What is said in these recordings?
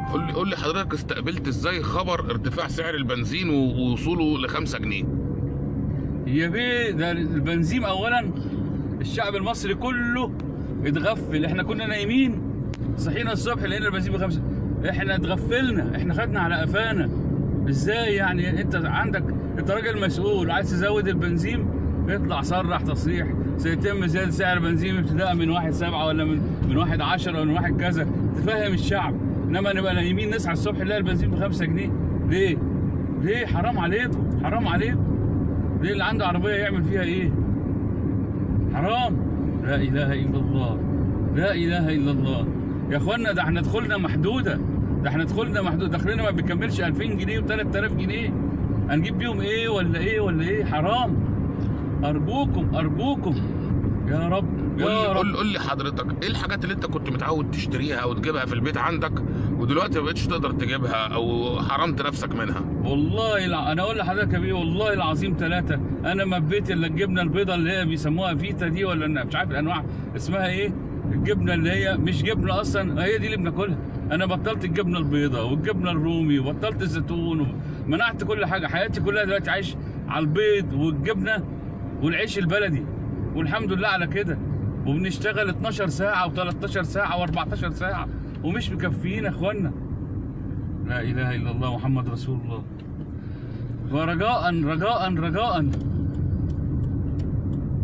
قول لي قول لي حضرتك استقبلت ازاي خبر ارتفاع سعر البنزين و- ووصوله ل 5 جنيه يا بيه ده البنزين اولا الشعب المصري كله اتغفل احنا كنا نايمين صحينا الصبح لقينا البنزين بخمسة احنا اتغفلنا احنا خدنا على قفانا ازاي يعني انت عندك انت راجل مسؤول عايز تزود البنزين اطلع صرح تصريح سيتم زيادة سعر البنزين ابتداء من واحد سبعة ولا من من واحد عشرة ولا من واحد كذا تفهم الشعب انما نبقى نايمين نصحى الصبح نلاقي البنزين بخمسة جنيه ليه؟ ليه حرام عليكم حرام عليكم ليه اللي عنده عربية يعمل فيها ايه؟ حرام لا اله الا الله لا اله الا الله يا اخوانا ده احنا دخولنا محدودة ده احنا دخولنا محدودة دخلنا ما بيكملش 2000 جنيه و3000 جنيه هنجيب بيهم ايه ولا ايه ولا ايه حرام ارجوكم ارجوكم يا رب قول لي يا قول رب قول لي حضرتك ايه الحاجات اللي انت كنت متعود تشتريها وتجيبها في البيت عندك ودلوقتي ما بقتش تقدر تجيبها او حرمت نفسك منها والله الع... انا اقول لحضرتك يا بيه والله العظيم ثلاثة انا ما بيت الا الجبنة البيضاء اللي هي بيسموها فيتا دي ولا أنا مش عارف الانواع اسمها ايه الجبنة اللي هي مش جبنة اصلا هي دي اللي بناكلها انا بطلت الجبنة البيضاء والجبنة الرومي وبطلت الزيتون ومنعت كل حاجة حياتي كلها دلوقتي عايش على البيض والجبنة والعيش البلدي والحمد لله على كده وبنشتغل 12 ساعة و13 ساعة و14 ساعة ومش مكفيين يا اخوانا لا اله الا الله محمد رسول الله ورجاء رجاء رجاء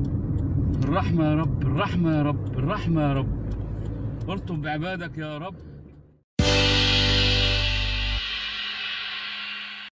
الرحمة يا رب الرحمة يا رب الرحمة يا رب الطف بعبادك يا رب